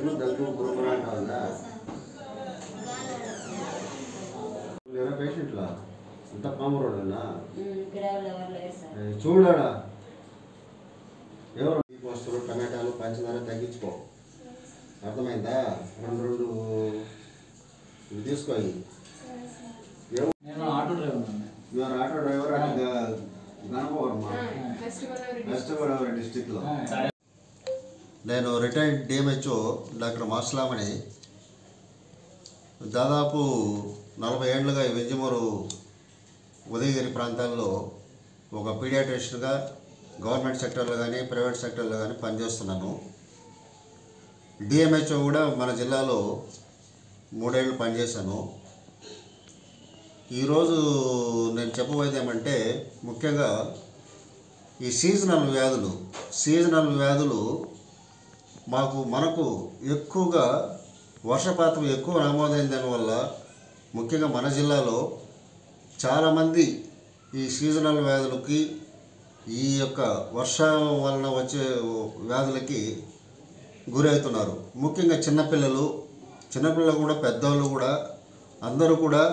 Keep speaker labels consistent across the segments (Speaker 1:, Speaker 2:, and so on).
Speaker 1: దగ్గు దగ్గు గురుకురా అంటుందా లేరా పేషెంట్లా అంత పామరోడేనా
Speaker 2: ఇక్కడ ఎవరు ఎవరు లేరు సార్
Speaker 1: చూడాడా ఎవరు ఈ వస్తువులు టమాటాలు పంచదార తగ్గించుకో అర్థమైందా రెండు రెండు ఇవి తీసుకో ఇవి. ఎవరు
Speaker 3: నేను ఆటో డ్రైవర్ అండి
Speaker 1: your auto driver at Ganapavaram West Godavari డిస్టిక్లో నేను రిటైర్డ్ డిఎంహెచ్ఓ డాక్టర్ మాస్లామణి దాదాపు నలభై ఏళ్ళుగా ఈ వింజమూరు ఉదయగిరి ప్రాంతాల్లో ఒక పీడియాట్రిషియన్గా గవర్నమెంట్ సెక్టర్లో కానీ ప్రైవేట్ సెక్టర్లో కానీ పనిచేస్తున్నాను డిఎంహెచ్ఓ కూడా మన జిల్లాలో మూడేళ్ళు పనిచేశాను ఈరోజు నేను చెప్పబోయేది ఏమంటే ముఖ్యంగా ఈ సీజనల్ వ్యాధులు సీజనల్ వ్యాధులు మాకు మనకు ఎక్కువగా వర్షపాతం ఎక్కువ నమోదైన దానివల్ల ముఖ్యంగా మన జిల్లాలో చాలామంది ఈ సీజనల్ వ్యాధులకి ఈ యొక్క వర్షం వలన వచ్చే వ్యాధులకి గురవుతున్నారు ముఖ్యంగా చిన్నపిల్లలు చిన్నపిల్లలు కూడా పెద్దవాళ్ళు కూడా అందరూ కూడా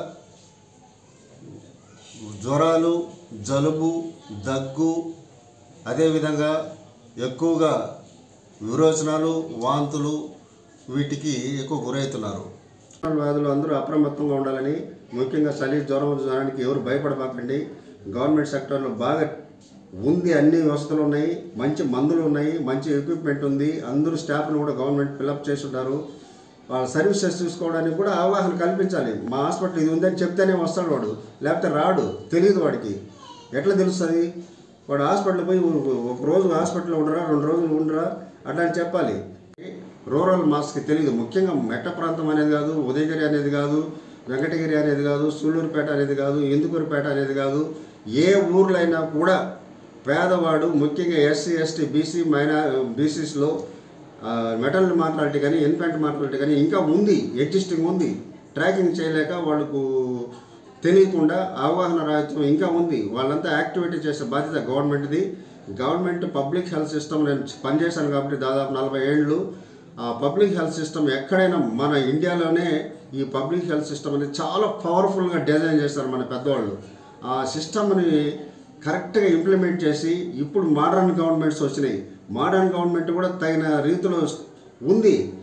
Speaker 1: జ్వరాలు జలుబు దగ్గు అదేవిధంగా ఎక్కువగా విరోచనాలు వాంతులు వీటికి ఎక్కువ గురవుతున్నారు వ్యాధులు అందరూ అప్రమత్తంగా ఉండాలని ముఖ్యంగా చలి జ్వరం జ్వరానికి ఎవరు భయపడబాకండి గవర్నమెంట్ సెక్టర్లో బాగా ఉంది అన్ని వసతులు ఉన్నాయి మంచి మందులు ఉన్నాయి మంచి ఎక్విప్మెంట్ ఉంది అందరూ స్టాఫ్ను కూడా గవర్నమెంట్ ఫిలప్ చేసి ఉన్నారు వాళ్ళ సర్వీసెస్ చూసుకోవడానికి కూడా అవగాహన కల్పించాలి మా హాస్పిటల్ ఇది ఉందని చెప్తేనే వస్తాడు వాడు లేకపోతే రాడు తెలియదు వాడికి ఎట్లా తెలుస్తుంది వాడు హాస్పిటల్ పోయి ఒక రోజు హాస్పిటల్లో ఉండరా రెండు రోజులు ఉండరా అట్లా అని చెప్పాలి రూరల్ మాస్కి తెలియదు ముఖ్యంగా మెట్ట ప్రాంతం అనేది కాదు ఉదయగిరి అనేది కాదు వెంకటగిరి అనేది కాదు సూళ్ళూరుపేట అనేది కాదు ఇందుకూరుపేట అనేది కాదు ఏ ఊర్లో అయినా కూడా పేదవాడు ముఖ్యంగా ఎస్సీ ఎస్టీ బీసీ మైనా బీసీస్లో మెటల్ మార్టాలిటీ కానీ ఇన్ఫెంట్ మార్టాలిటీ కానీ ఇంకా ఉంది ఎగ్జిస్టింగ్ ఉంది ట్రాకింగ్ చేయలేక వాళ్ళకు తెలియకుండా అవగాహన రాహిత్యం ఇంకా ఉంది వాళ్ళంతా యాక్టివిటీ చేసే బాధ్యత గవర్నమెంట్ది గవర్నమెంట్ పబ్లిక్ హెల్త్ సిస్టమ్ నేను పనిచేశాను కాబట్టి దాదాపు నలభై ఏళ్ళు ఆ పబ్లిక్ హెల్త్ సిస్టమ్ ఎక్కడైనా మన ఇండియాలోనే ఈ పబ్లిక్ హెల్త్ సిస్టమ్ అనేది చాలా పవర్ఫుల్గా డిజైన్ చేస్తారు మన పెద్దవాళ్ళు ఆ సిస్టమ్ని కరెక్ట్గా ఇంప్లిమెంట్ చేసి ఇప్పుడు మోడర్న్ గవర్నమెంట్స్ వచ్చినాయి మోడర్న్ గవర్నమెంట్ కూడా తగిన రీతిలో ఉంది